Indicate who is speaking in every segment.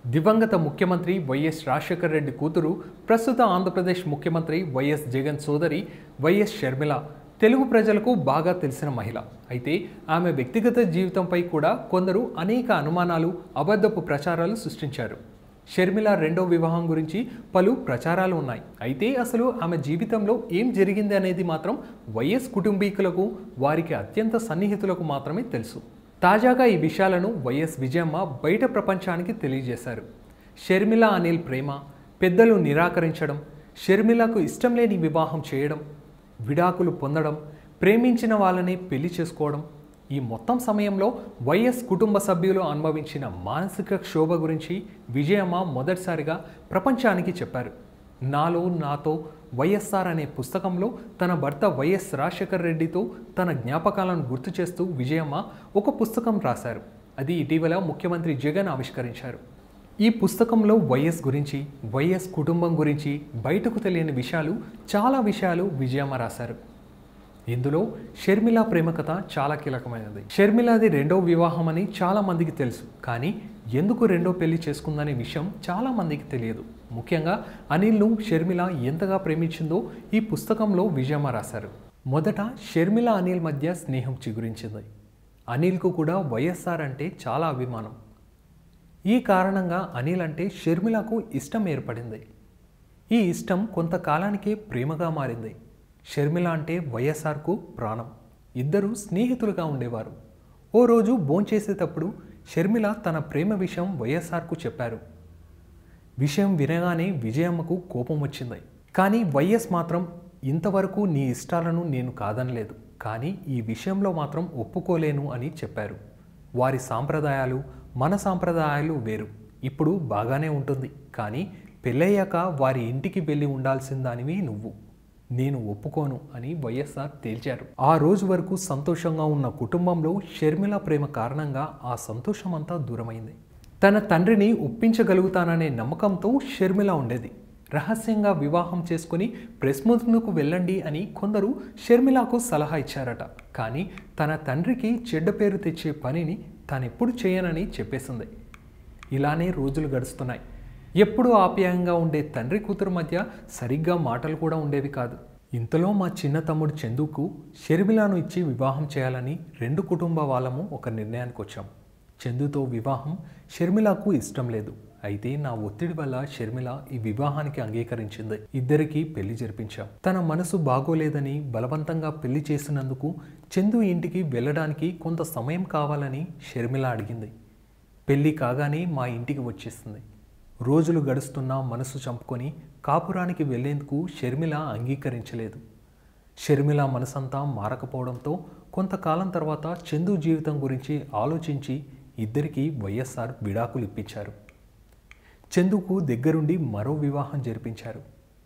Speaker 1: దివంగత ముఖ్యమంత్రి వైఎస్ రాజశేఖర రెడ్డి కూతురు ప్రస్తుత ఆంధ్రప్రదేశ్ ముఖ్యమంత్రి వైఎస్ జగన్ సోదరి వైఎస్ షర్మిల తెలుగు ప్రజలకు బాగా తెలిసిన మహిళ అయితే ఆమె వ్యక్తిగత జీవితంపై కూడా కొందరు అనేక అనుమానాలు అబద్ధపు ప్రచారాలు సృష్టించారు షర్మిల రెండో వివాహం గురించి పలు ప్రచారాలు ఉన్నాయి అయితే అసలు ఆమె జీవితంలో ఏం జరిగింది అనేది మాత్రం వైఎస్ కుటుంబీకులకు వారికి అత్యంత సన్నిహితులకు మాత్రమే తెలుసు తాజాగా ఈ విషయాలను వైఎస్ విజయమ్మ బయట ప్రపంచానికి తెలియజేశారు షర్మిల అనిల్ ప్రేమ పెద్దలు నిరాకరించడం షర్మిలకు ఇష్టం లేని వివాహం చేయడం విడాకులు పొందడం ప్రేమించిన వాళ్ళని పెళ్లి చేసుకోవడం ఈ మొత్తం సమయంలో వైఎస్ కుటుంబ సభ్యులు అనుభవించిన మానసిక క్షోభ గురించి విజయమ్మ మొదటిసారిగా ప్రపంచానికి చెప్పారు నాలో నాతో వైఎస్ఆర్ అనే పుస్తకంలో తన భర్త వైఎస్ రాజశేఖర్ రెడ్డితో తన జ్ఞాపకాలను గుర్తు చేస్తూ విజయమ్మ ఒక పుస్తకం రాశారు అది ఇటీవల ముఖ్యమంత్రి జగన్ ఆవిష్కరించారు ఈ పుస్తకంలో వైఎస్ గురించి వైఎస్ కుటుంబం గురించి బయటకు తెలియని విషయాలు చాలా విషయాలు విజయమ్మ రాశారు ఇందులో షర్మిల ప్రేమ కథ చాలా కీలకమైనది షర్మిలాది రెండో వివాహం అని చాలా మందికి తెలుసు కానీ ఎందుకు రెండో పెళ్లి చేసుకుందనే విషయం చాలా మందికి తెలియదు ముఖ్యంగా అనిల్ను షర్మిల ఎంతగా ప్రేమించిందో ఈ పుస్తకంలో విజయమ్మ రాశారు మొదట షర్మిల అనిల్ మధ్య స్నేహం చిగురించింది అనిల్కు కూడా వైఎస్ఆర్ అంటే చాలా అభిమానం ఈ కారణంగా అనిల్ అంటే షర్మిలకు ఇష్టం ఏర్పడింది ఈ ఇష్టం కొంతకాలానికే ప్రేమగా మారింది షర్మిల అంటే వైఎస్ఆర్కు ప్రాణం ఇద్దరు స్నేహితులుగా ఉండేవారు ఓ రోజు భోంచేసేటప్పుడు షర్మిల తన ప్రేమ విషయం వైఎస్ఆర్కు చెప్పారు విషయం వినగానే విజయమ్మకు కోపం వచ్చింది కానీ వైఎస్ మాత్రం ఇంతవరకు నీ ఇష్టాలను నేను కాదనలేదు కానీ ఈ విషయంలో మాత్రం ఒప్పుకోలేను అని చెప్పారు వారి సాంప్రదాయాలు మన సాంప్రదాయాలు వేరు ఇప్పుడు బాగానే ఉంటుంది కానీ పెళ్ళయ్యాక వారి ఇంటికి వెళ్ళి ఉండాల్సిందానివి నువ్వు నేను ఒప్పుకోను అని వైఎస్ఆర్ తేల్చారు ఆ రోజు వరకు సంతోషంగా ఉన్న కుటుంబంలో షర్మిల ప్రేమ కారణంగా ఆ సంతోషం అంతా దూరమైంది తన తండ్రిని ఒప్పించగలుగుతాననే నమ్మకంతో షర్మిల ఉండేది రహస్యంగా వివాహం చేసుకుని ప్రెస్ ముందుకు వెళ్ళండి అని కొందరు షర్మిలకు సలహా ఇచ్చారట కానీ తన తండ్రికి చెడ్డ పేరు తెచ్చే పనిని తానెప్పుడు చేయనని చెప్పేసింది ఇలానే రోజులు గడుస్తున్నాయి ఎప్పుడూ ఆప్యాయంగా ఉండే తండ్రి కూతురు మధ్య సరిగ్గా మాటలు కూడా ఉండేవి కాదు ఇంతలో మా చిన్న తమ్ముడు చందుకు షర్మిలాను ఇచ్చి వివాహం చేయాలని రెండు కుటుంబ వాళ్ళము ఒక నిర్ణయానికి వచ్చాం చందుతో వివాహం షర్మిలకు ఇష్టం లేదు అయితే నా ఒత్తిడి వల్ల షర్మిల ఈ వివాహానికి అంగీకరించింది ఇద్దరికి పెళ్లి జరిపించాం తన మనసు బాగోలేదని బలవంతంగా పెళ్లి చేసినందుకు చందు ఇంటికి వెళ్ళడానికి కొంత సమయం కావాలని షర్మిల అడిగింది పెళ్లి కాగానే మా ఇంటికి వచ్చేసింది రోజులు గడుస్తున్నా మనసు చంపుకొని కాపురానికి వెళ్లేందుకు షర్మిల అంగీకరించలేదు షర్మిల మనసంతా మారకపోవడంతో కొంతకాలం తర్వాత చందు జీవితం గురించి ఆలోచించి ఇద్దరికీ వైఎస్ఆర్ విడాకులు ఇప్పించారు చందుకు దగ్గరుండి మరో వివాహం జరిపించారు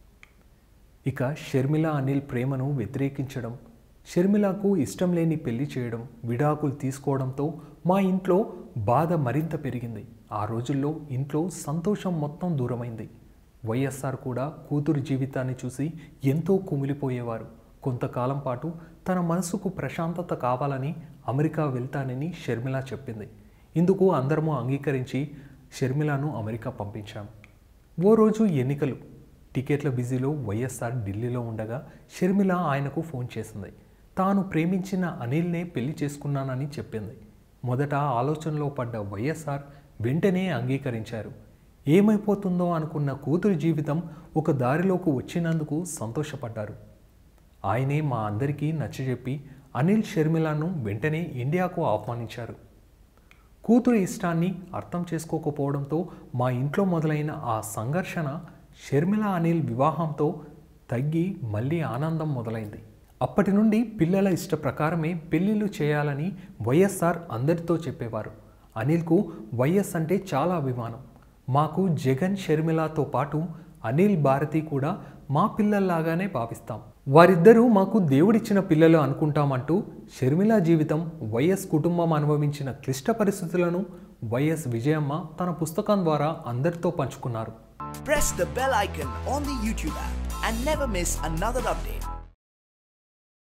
Speaker 1: ఇక షర్మిల అనిల్ ప్రేమను వ్యతిరేకించడం షర్మిలకు ఇష్టం లేని పెళ్లి చేయడం విడాకులు తీసుకోవడంతో మా ఇంట్లో బాధ మరింత పెరిగింది ఆ రోజుల్లో ఇంట్లో సంతోషం మొత్తం దూరమైంది వైఎస్ఆర్ కూడా కూతురు జీవితాన్ని చూసి ఎంతో కుమిలిపోయేవారు కొంతకాలం పాటు తన మనసుకు ప్రశాంతత కావాలని అమెరికా వెళ్తానని షర్మిల చెప్పింది ఇందుకు అందరము అంగీకరించి షర్మిలను అమెరికా పంపించాం ఓ రోజు ఎన్నికలు టికెట్ల బిజీలో వైఎస్ఆర్ ఢిల్లీలో ఉండగా షర్మిల ఆయనకు ఫోన్ చేసింది తాను ప్రేమించిన అనిల్నే పెళ్లి చేసుకున్నానని చెప్పింది మొదట ఆలోచనలో పడ్డ వైఎస్ఆర్ వెంటనే అంగీకరించారు ఏమైపోతుందో అనుకున్న కూతురి జీవితం ఒక దారిలోకి వచ్చినందుకు సంతోషపడ్డారు ఆయనే మా అందరికీ నచ్చజెప్పి అనిల్ షర్మిలను వెంటనే ఇండియాకు ఆహ్వానించారు కూతురి ఇష్టాన్ని అర్థం చేసుకోకపోవడంతో మా ఇంట్లో మొదలైన ఆ సంఘర్షణ షర్మిల అనిల్ వివాహంతో తగ్గి మళ్ళీ ఆనందం మొదలైంది అప్పటి నుండి పిల్లల ఇష్ట ప్రకారమే పెళ్ళిళ్ళు చేయాలని వైఎస్ఆర్ అందరితో చెప్పేవారు అనిల్కు వైఎస్ అంటే చాలా అభిమానం మాకు జగన్ షర్మిలతో పాటు అనిల్ భారతి కూడా మా పిల్లల్లాగానే భావిస్తాం వారిద్దరూ మాకు దేవుడిచ్చిన పిల్లలు అనుకుంటామంటూ షర్మిల జీవితం వైఎస్ కుటుంబం అనుభవించిన క్లిష్ట పరిస్థితులను వైఎస్ విజయమ్మ తన పుస్తకం ద్వారా అందరితో పంచుకున్నారు
Speaker 2: Press the bell icon on the YouTube app and never miss another update.